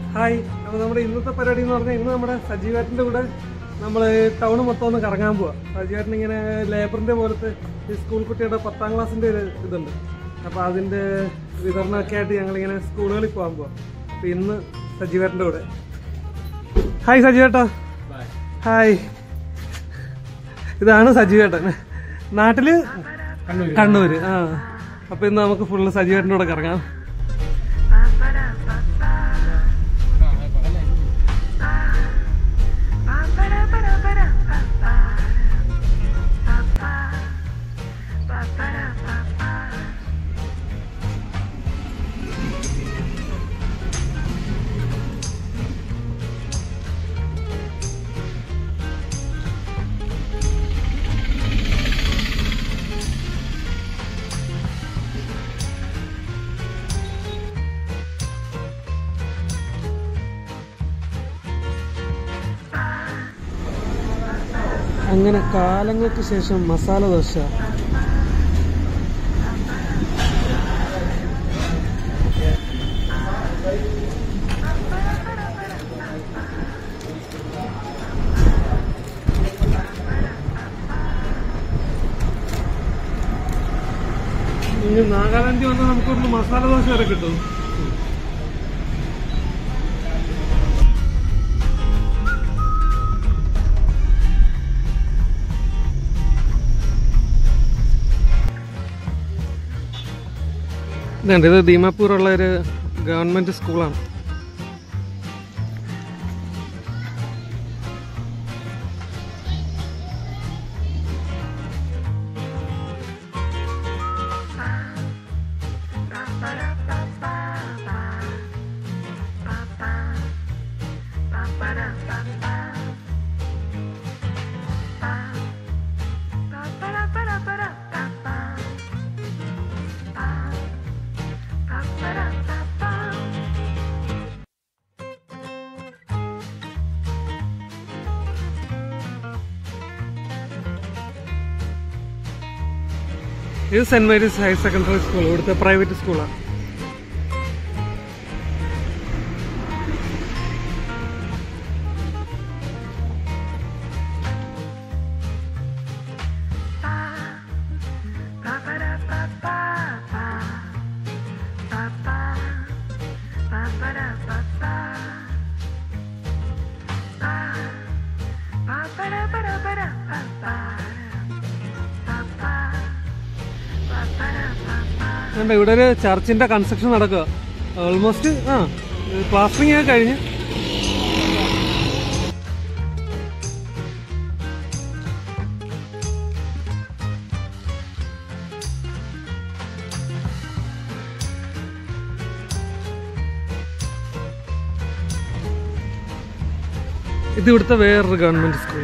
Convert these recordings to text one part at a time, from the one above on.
Hi അപ്പോൾ നമ്മുടെ ഇന്നത്തെ പരിപാടി എന്ന് പറഞ്ഞാൽ ഇന്ന് നമ്മുടെ സജീവേട്ടൻ്റെ കൂടെ നമ്മൾ ടൗൺ മൊത്തം ഒന്ന് കറങ്ങാൻ പോവാം സജീവേട്ടൻ ഇങ്ങനെ ലേബറിൻ്റെ പോലത്തെ ഈ സ്കൂൾ കുട്ടിയുടെ പത്താം ക്ലാസ്സിൻ്റെ ഒരു ഇതുണ്ട് അപ്പോൾ അതിൻ്റെ വിതരണമൊക്കെ ആയിട്ട് ഞങ്ങളിങ്ങനെ സ്കൂളുകളിൽ പോകാൻ പോവാം അപ്പോൾ ഇന്ന് സജീവേട്ടൻ്റെ കൂടെ ഹായ് സജീവേട്ടാ ഹായ് ഇതാണ് സജീവേട്ടൻ നാട്ടില് കണ്ണൂര് ആ അപ്പൊ ഇന്ന് നമുക്ക് ഫുള്ള് സജീവേട്ടൻ്റെ കൂടെ കറങ്ങാം അങ്ങനെ കാലങ്ങൾക്ക് ശേഷം മസാല ദോശ ഇനി നാഗാലാൻഡിൽ വന്നാൽ നമുക്കൊരു മസാല ദോശ വരെ കിട്ടും ഇതുണ്ട് ഇത് ദീമാപൂറുള്ള ഒരു ഗവൺമെന്റ് സ്കൂളാണ് ഇത് Saint Mary's higher secondary school ഇവിടുത്തെ പ്രൈവറ്റ് സ്കൂളാണ് അതുകൊണ്ട് ഇവിടെ ഒരു ചർച്ചിന്റെ കൺസ്ട്രക്ഷൻ നടക്കുക ഓൾമോസ്റ്റ് ആ പ്ലാസ്റ്ററിങ് ഒക്കെ കഴിഞ്ഞ് ഇത് ഇവിടുത്തെ വേറൊരു ഗവൺമെന്റ് സ്കൂൾ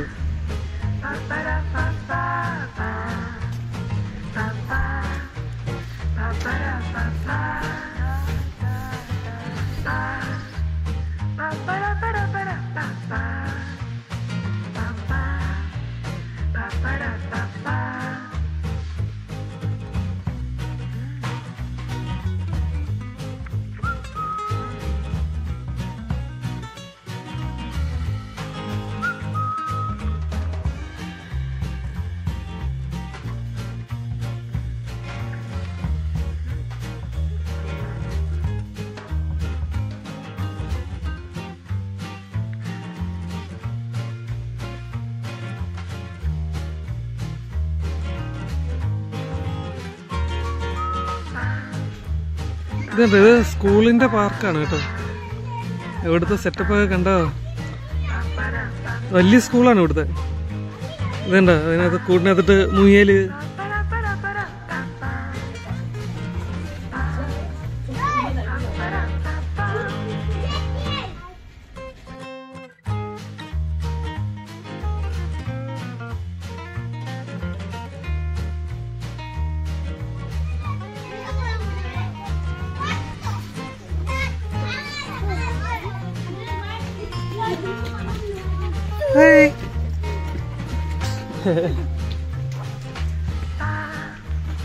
ഇതുണ്ട് ഇത് സ്കൂളിന്റെ പാർക്കാണ് കേട്ടോ ഇവിടുത്തെ സെറ്റപ്പ് ഒക്കെ കണ്ടോ വലിയ സ്കൂളാണ് ഇവിടുത്തെ ഇതുണ്ട് അതിനകത്ത് കൂടിനകത്തിട്ട് മുയല് Hey.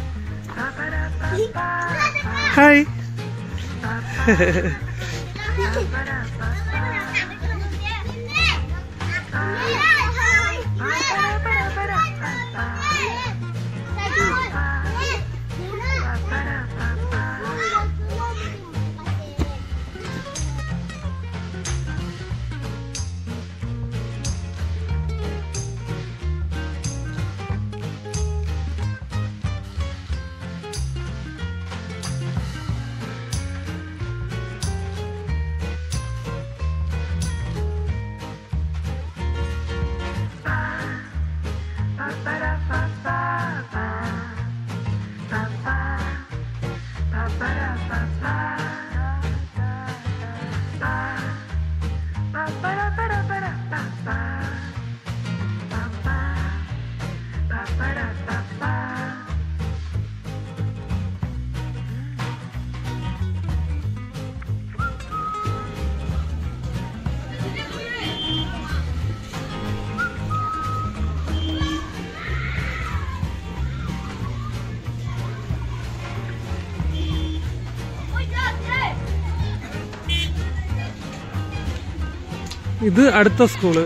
ഹായ് ഇത് അടുത്ത സ്കൂള്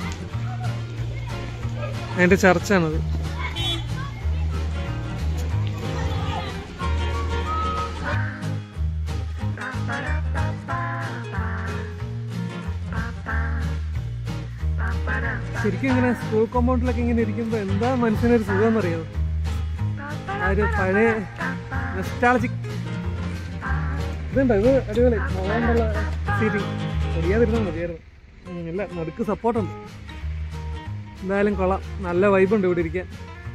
അതിന്റെ ചർച്ചാണത് ശരിക്കും ഇങ്ങനെ സ്കൂൾ കോമ്പൗണ്ടിലൊക്കെ ഇങ്ങനെ ഇരിക്കുമ്പോ എന്താ മനസ്സിനൊരു സുഖം എന്നറിയോ ആ ഒരു പഴയ നെസ്റ്റാളജിക് ഇതുണ്ടോ ഇത് അടിപൊളി മോളുള്ള സീറ്റ് അറിയാതിരുന്നാൽ മതിയായിരുന്നു ഉം, ഇല്ല നടുക്ക് സപ്പോർട്ടുണ്ട് എന്തായാലും കൊള്ളാം നല്ല വൈബുണ്ട് ഇവിടെ ഇരിക്കാൻ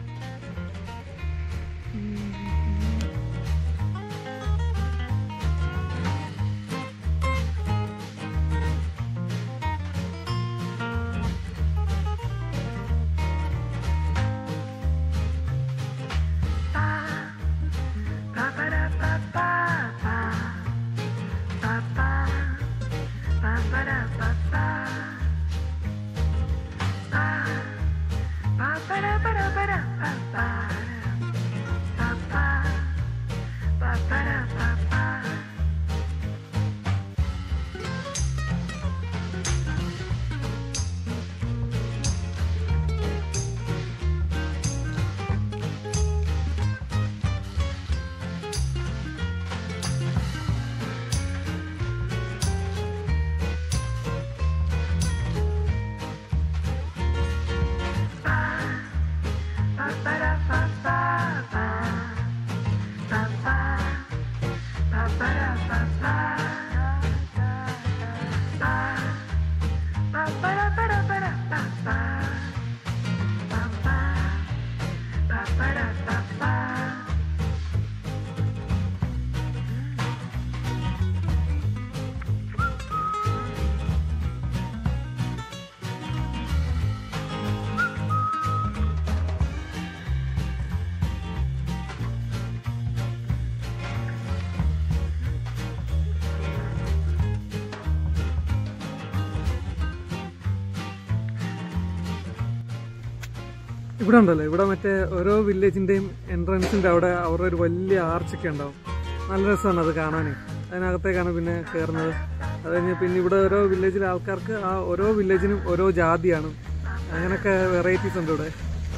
ഇവിടെ ഉണ്ടല്ലോ ഇവിടെ മറ്റേ ഓരോ വില്ലേജിന്റെയും എൻട്രൻസിന്റെ അവിടെ അവരുടെ ഒരു വലിയ ആർച്ചൊക്കെ ഉണ്ടാവും നല്ല രസമാണ് അത് കാണാൻ അതിനകത്തേക്കാണ് പിന്നെ കയറുന്നത് അത് കഴിഞ്ഞ് പിന്നെ ഇവിടെ ഓരോ വില്ലേജിലെ ആൾക്കാർക്ക് ആ ഓരോ വില്ലേജിനും ഓരോ ജാതിയാണ് അങ്ങനെയൊക്കെ വെറൈറ്റീസ് ഉണ്ട് ഇവിടെ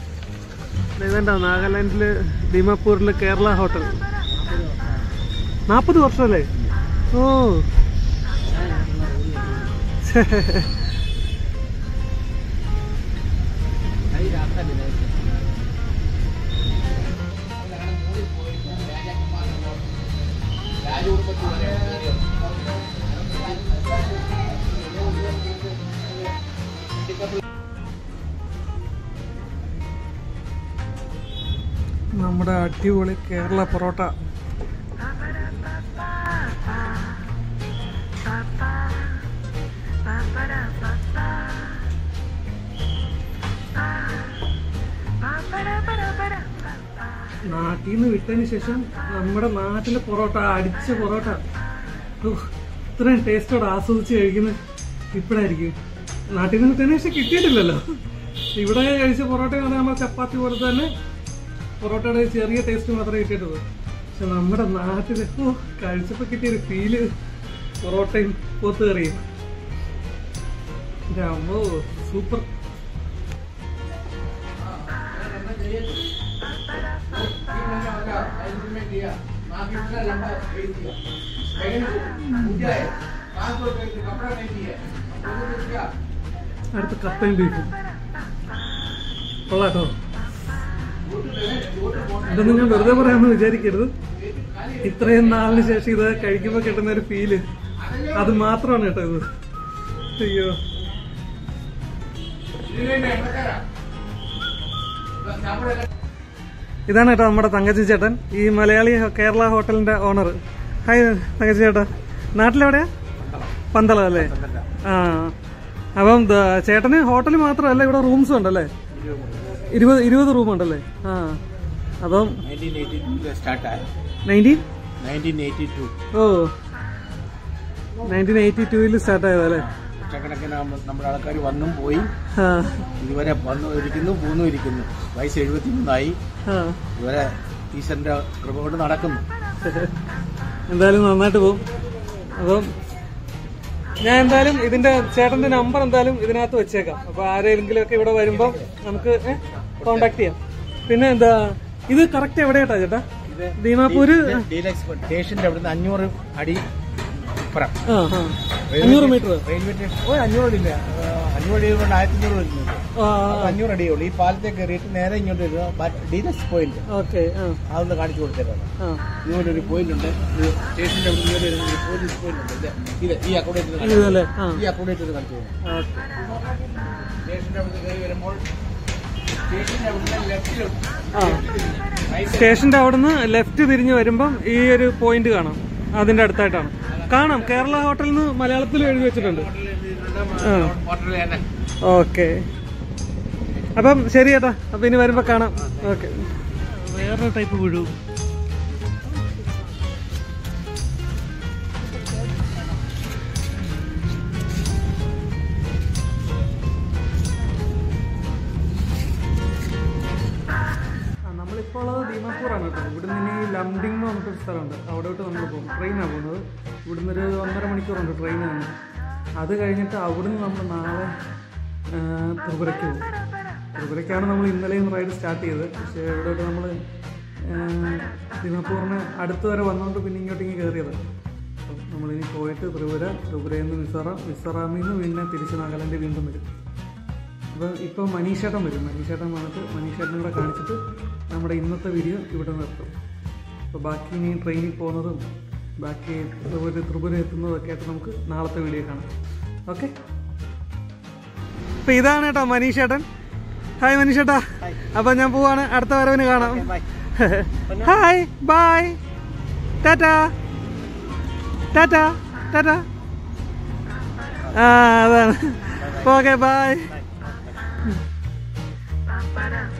ഇതുണ്ടോ നാഗാലാൻഡില് ഡിമാപ്പൂരിൽ കേരള ഹോട്ടൽ നാൽപ്പത് വർഷമല്ലേ ഓ ഛേ. നമ്മുടെ അടിപൊളി കേരള പൊറോട്ട നാട്ടിൽ നിന്ന് വിട്ടതിന് ശേഷം നമ്മുടെ നാട്ടിലെ പൊറോട്ട അടിച്ച പൊറോട്ട ഉഫ്, ഇത്രയും ടേസ്റ്റോടെ ആസ്വദിച്ച് കഴിക്കുന്നത് ഇപ്പോഴായിരിക്കും നാട്ടിൽ നിന്ന് വിട്ടതിന് ശേഷം കിട്ടിയിട്ടില്ലല്ലോ ഇവിടെ കഴിച്ച പൊറോട്ട എന്ന് പറഞ്ഞാൽ നമ്മൾ ചപ്പാത്തി പോലെ തന്നെ പൊറോട്ടയുടെ ചെറിയ ടേസ്റ്റ് മാത്രമേ കിട്ടിയിട്ടുള്ളൂ പക്ഷെ നമ്മുടെ നാട്ടിൽ ഓ കഴിച്ചപ്പോൾ കിട്ടിയൊരു ഫീല് പൊറോട്ടയും പോത്ത് കറിയും എൻ്റെ അമ്മോ സൂപ്പർ അടുത്ത കപ്പയും ബീഫും കൊള്ളാട്ടോ ഇതൊന്നും ഞാൻ വെറുതെ പറയാമെന്ന് വിചാരിക്കരുത് ഇത്രയും നാളിന് ശേഷം ഇത് കഴിക്കുമ്പോൾ കിട്ടുന്ന ഒരു ഫീല് അത് മാത്രമാണ് കേട്ടോ ഇത് അയ്യോ ഇതാണ് കേട്ടോ നമ്മുടെ തങ്കച്ചി ചേട്ടൻ ഈ മലയാളി കേരള ഹോട്ടലിന്റെ ഓണർ ഹായ് തങ്കച്ചി ചേട്ടാ നാട്ടിലെവിടെയാ പന്തളം അല്ലേ ആ അപ്പം ദ- ചേട്ടന് ഹോട്ടൽ മാത്രമല്ല ഇവിടെ റൂംസും ഉണ്ടല്ലേ ഇരുപത് ഇരുപത് റൂം ഉണ്ടല്ലേ ആ അപ്പം 1982 സ്റ്റാർട്ട് ആയ നയൻറ്റീൻ 1982 ഓ നയൻറ്റീൻ എയ്റ്റി ടൂവിൽ സ്റ്റാർട്ട് ആയതല്ലേ ലക്ഷക്കണക്കിന് നമ്മ- നമ്മുടെ ആൾക്കാർ വന്നും പോയി ആ ഇതുവരെ വന്നു ഇരിക്കുന്നു പോന്നു ഇരിക്കുന്നു വയസ്സ് എഴുപത്തി മൂന്നായി ആ ഇതുവരെ ഈശ്വരന്റെ കൃപ കൊണ്ട് നടക്കുന്നു എന്തായാലും നന്നായിട്ട് പോകും അപ്പം ഞാൻ എന്തായാലും ഇതിന്റെ ചേട്ടന്റെ നമ്പർ എന്തായാലും ഇതിനകത്ത് വെച്ചേക്കാം അപ്പൊ ആരെങ്കിലും ഒക്കെ ഇവിടെ വരുമ്പോ നമുക്ക് കോണ്ടാക്ട് ചെയ്യാം പിന്നെ എന്താ ഇത് കറക്റ്റ് എവിടെയാട്ടാ ചേട്ടാ ഇത് ദീമാപൂര് ഡീലക്സ് സ്റ്റേഷന്റെ അവിടുന്ന് അഞ്ഞൂറ് അടി ഇപ്പുറം ആ ആ അഞ്ഞൂറ് മീറ്റർ റെയിൽവേ സ്റ്റേഷൻ ഓ അഞ്ഞൂറില്ല അഞ്ഞൂറ് അടി കൊണ്ട് ആയിരത്തി അഞ്ഞൂറ് വരുന്നത് ആ അപ്പൊ അഞ്ഞൂറ് അടിയേ ഉള്ളൂ ഈ പാലത്തെ കയറിയിട്ട് നേരെ ഇങ്ങോട്ട് വരിക ഡീലക്സ് പോയിന്റ് ഓക്കെ ആ അതൊന്ന് കാണിച്ചു കൊടുത്തേക്കാണ് ആ ഇതുപോലെ ഒരു പോയിന്റ് ഉണ്ട് ഇത് സ്റ്റേഷന്റെ അവിടെ നിന്ന് ഒരു പോലീസ് പോയിന്റ് ഉണ്ട് ഇത് ഇത് ഈ അക്കോഡേറ്റ് ഇതല്ലേ ആ ഈ അക്കോഡേറ്റ് ഒന്ന് കാണിച്ചു കൊടുക്കും ഓക്കെ സ്റ്റേഷന്റെ അവിടെ കയറി വരുമ്പോൾ സ്റ്റേഷന്റെ അവിടെ ലെഫ്റ്റിലുണ്ട് ആ സ്റ്റേഷന്റെ അവിടുന്ന് ലെഫ്റ്റ് തിരിഞ്ഞ് വരുമ്പം ഈ ഒരു പോയിന്റ് കാണാം അതിന്റെ അടുത്തായിട്ടാണ് കാണാം കേരള ഹോട്ടലിൽ നിന്ന് മലയാളത്തിൽ എഴുതി വെച്ചിട്ടുണ്ട് ആ ഹോട്ടലിൽ തന്നെ ഓക്കെ അപ്പം ശരി ചേട്ടാ അപ്പൊ ഇനി വരുമ്പോ കാണാം ഓക്കെ വേറൊരു ടൈപ്പ് പുഴു നമ്മളിപ്പോൾ ഉള്ളത് ദീമാപൂറാണ് കേട്ടോ ഇവിടുന്ന് ഇനി ലംഡിംഗ് എന്ന് പറഞ്ഞിട്ടൊരു സ്ഥലമുണ്ട് അവിടോട്ട് നമ്മൾ പോകും ട്രെയിനാണ് പോകുന്നത് ഇവിടുന്ന് ഒരു ഒന്നര മണിക്കൂറുണ്ട് ട്രെയിൻ തന്നെ അത് കഴിഞ്ഞിട്ട് അവിടുന്ന് നമ്മൾ നാളെ ആ, ത്രിപുരയ്ക്ക് പോകും ത്രിപുരയ്ക്കാണ് നമ്മൾ ഇന്നലെയും റൈഡ് സ്റ്റാർട്ട് ചെയ്തത് പക്ഷേ ഇവിടോട്ട് നമ്മൾ ദിമാപൂറിന് അടുത്ത് വരെ വന്നുകൊണ്ട് പിന്നെ ഇങ്ങോട്ട് ഇങ്ങനെ കയറിയത് അപ്പം നമ്മളിനി പോയിട്ട് ത്രിപുര ത്രിപുരയിൽ നിന്ന് മിസോറാം മിസോറാമിൽ നിന്ന് പിന്നെ തിരിച്ച് നാഗാലാൻഡ് വീണ്ടും വരും അപ്പോൾ ഇപ്പോൾ മനീഷേട്ടൻ വരും മനീഷേട്ടൻ വന്നിട്ട് മനീഷേട്ടനെ കൂടെ കാണിച്ചിട്ട് നമ്മുടെ ഇന്നത്തെ വീഡിയോ ഇവിടെ നിർത്തും അപ്പോൾ ബാക്കി ഇനി ട്രെയിനിൽ പോകുന്നതും ബാക്കി ത്രിപുര ത്രിപുര എത്തുന്നതൊക്കെ ആയിട്ട് നമുക്ക് നാളത്തെ വീഡിയോ കാണാം ഓക്കെ അപ്പോൾ ഇതാണ് കേട്ടോ മനീഷേട്ടൻ ഹായ് മനീഷേട്ടാ അപ്പോൾ ഞാൻ പോവാണ് അടുത്ത വരവിന് കാണാം hi bye tata tata tata ആ അതാണ് ഓക്കെ ബായ് Ba-ba-da,